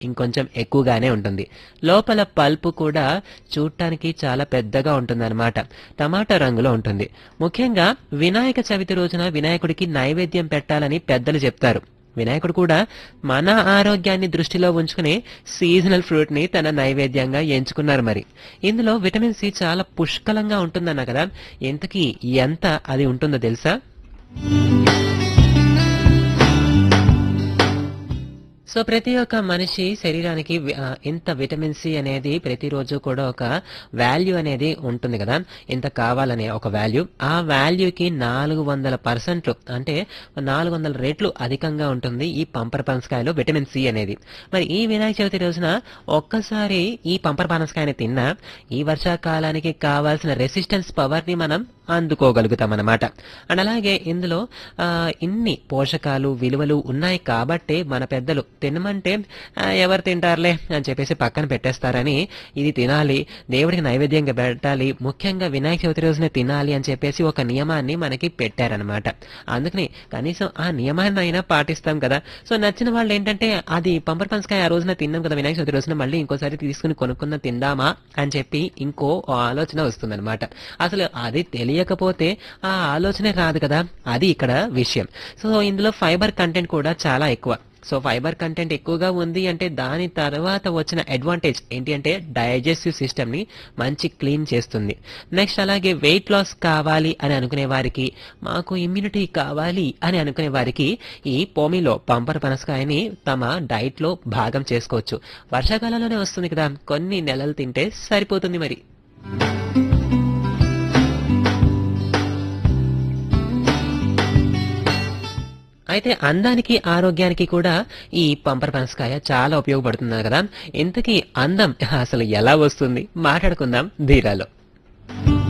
ఇంకొంచెం ఎక్కువగానే ఉంటుంది లోపల పల్పు కూడా చూడటానికి చాలా పెద్దగా ఉంటుందన్నమాట టమాటా రంగులో ఉంటుంది ముఖ్యంగా వినాయక చవితి రోజున వినాయకుడికి నైవేద్యం పెట్టాలని పెద్దలు చెప్తారు వినాయకుడు కూడా మన ఆరోగ్యాన్ని దృష్టిలో ఉంచుకుని సీజనల్ ఫ్రూట్ ని తన నైవేద్యంగా ఎంచుకున్నారు మరి ఇందులో విటమిన్ సి చాలా పుష్కలంగా ఉంటుందన్న కదా ఎంతకీ ఎంత అది ఉంటుందో తెలుసా సో ప్రతి ఒక్క మనిషి శరీరానికి వి- ఆ, ఇంత విటమిన్ సి అనేది ప్రతిరోజు కూడా ఒక వాల్యూ అనేది ఉంటుంది కదా ఇంత కావాలనే ఒక వాల్యూ ఆ వాల్యూకి నాలుగు వందల పర్సెంట్లు అంటే నాలుగు వందల రెట్లు అధికంగా ఉంటుంది ఈ పంపర పనసకాయలో విటమిన్ సి అనేది మరి ఈ వినాయక చవితి రోజున ఒక్కసారి ఈ పంపర పనసకాయని తిన్నా ఈ వర్షాకాలానికి కావాల్సిన రెసిస్టెన్స్ పవర్ ని మనం అందుకోగలుగుతాం అన్నమాట అండ్ అలాగే ఇందులో ఆ, ఇన్ని పోషకాలు విలువలు ఉన్నాయి కాబట్టే మన పెద్దలు తినమంటే "ఆ, ఎవరు తింటారులే అని చెప్పేసి పక్కన పెట్టేస్తారని ఇది తినాలి దేవుడికి నైవేద్యంగా పెట్టాలి ముఖ్యంగా వినాయక చవితి రోజున తినాలి అని చెప్పేసి ఒక నియమాన్ని మనకి పెట్టారనమాట అందుకని కనీసం ఆ నియమాన్ని అయినా పాటిస్తాం కదా సో నచ్చిన వాళ్ళు ఏంటంటే అది పంపర్ పనసకాయ ఆ రోజున తిన్నాం కదా వినాయక చవితి రోజున మళ్ళీ ఇంకోసారి తీసుకుని కొనుక్కుందాం తిందామా అని చెప్పి ఇంకో ఆలోచన వస్తుందన్నమాట అసలు అది తెలియకపోతే ఆ ఆలోచనే రాదు కదా అది ఇక్కడ విషయం సో ఇందులో ఫైబర్ కంటెంట్ కూడా చాలా ఎక్కువ సో ఫైబర్ కంటెంట్ ఎక్కువగా ఉంది అంటే దాని తర్వాత వచ్చిన అడ్వాంటేజ్ ఏంటి అంటే డైజెస్టివ్ సిస్టమ్ ని మంచి క్లీన్ చేస్తుంది నెక్స్ట్ అలాగే వెయిట్ లాస్ కావాలి అని అనుకునే వారికి మాకు ఇమ్యూనిటీ కావాలి అని అనుకునే వారికి ఈ పోమిలో పంపర్ పనసకాయని తమ డైట్ లో భాగం చేసుకోవచ్చు వర్షాకాలంలోనే వస్తుంది కదా కొన్ని నెలలు తింటే సరిపోతుంది మరి అయితే అందానికి ఆరోగ్యానికి కూడా ఈ పంపర్ పనసకాయ చాలా ఉపయోగపడుతుంది కదా ఇంతకీ అందం అసలు ఎలా వస్తుంది మాట్లాడుకుందాం ధీరాలో